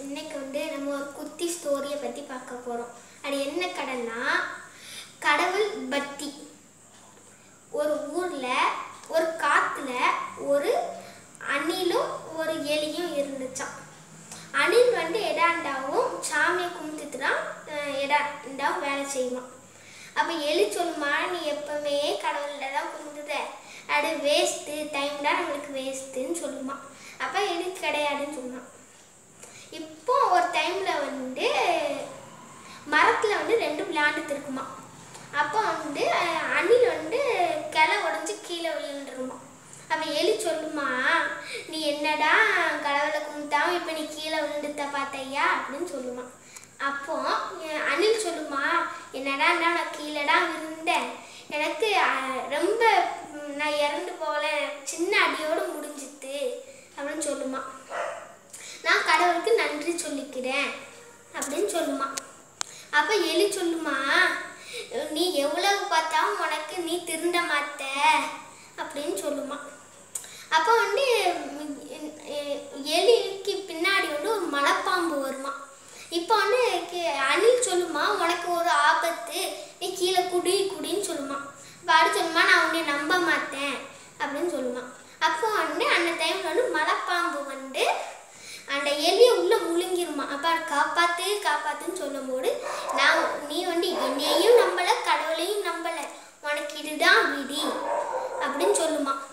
இன்னைக்கு வந்து நம்ம ஒரு குத்தி ஸ்டோரியை பற்றி பார்க்க போகிறோம் அது என்ன கடைன்னா கடவுள் பக்தி ஒரு ஊரில் ஒரு காற்றுல ஒரு அணிலும் ஒரு எலியும் இருந்துச்சாம் அணில் வந்து எடாண்டாவும் சாமியை கும்பிட்டுட்டு தான் அஹ், எடாண்டாவும் வேலை செய்வான் அப்போ எலி சொல்லுமா நீ எப்பவுமே கடவுள்கிட்ட தான் கும்பிடுத அது வேஸ்ட்டு டைம் தான் நம்மளுக்கு வேஸ்ட்டுன்னு சொல்லுமா அப்போ எலி கிடையாதுன்னு சொன்னான் இப்போ ஒரு டைமில் வந்து மரத்தில் வந்து ரெண்டும் விளையாண்டுட்டு இருக்குமா அப்போ வந்து அஹ், அணில் வந்து கிளை உடஞ்சி கீழே விழுந்துருமா அப்போ எலி சொல்லுமா நீ என்னடா கடவுளை கும்பிட்டாவும் இப்போ நீ கீழே விழுந்துட்ட பார்த்தையா அப்படின்னு சொல்லுமா அப்போ அஹ், அணில் சொல்லுமா என்னடா நான் கீழேடா விழுந்தேன் எனக்கு அஹ், ரொம்ப ம், நான் இறந்து போகல சின்ன அடியோடு முடிஞ்சிட்டு அப்படின்னு சொல்லுமா நான் கடவுளுக்கு நன்றி சொல்லிக்கிறேன் அப்படின்னு சொல்லுமா அப்போ எலி சொல்லுமா நீ எவ்வளவு பார்த்தாலும் உனக்கு நீ திருந்த மாட்ட அப்படின்னு சொல்லுமா அப்போ வந்து ம், எ- எலிக்கு பின்னாடி வந்து ஒரு மலைப்பாம்பு வருமா இப்போ வந்து கி- அணில் சொல்லுமா உனக்கு ஒரு ஆபத்து நீ கீழே குடி குடின்னு சொல்லுமா இப்போ அடி சொல்லுமா நான் உன்னை நம்ப மாட்டேன் அப்படின்னு சொல்லுமா அப்போ வந்து அந்த டைம்ல வந்து மலைப்பாம்பு வந்து அந்த எலியை உள்ள முழுங்கிருமா அப்போ அதை காப்பாத்து காப்பாத்துன்னு சொல்லும் போது நான் நீ வந்து என்னையும் நம்பல கடவுளையும் நம்பல உனக்கு இதுதான் விதி அப்படின்னு சொல்லுமா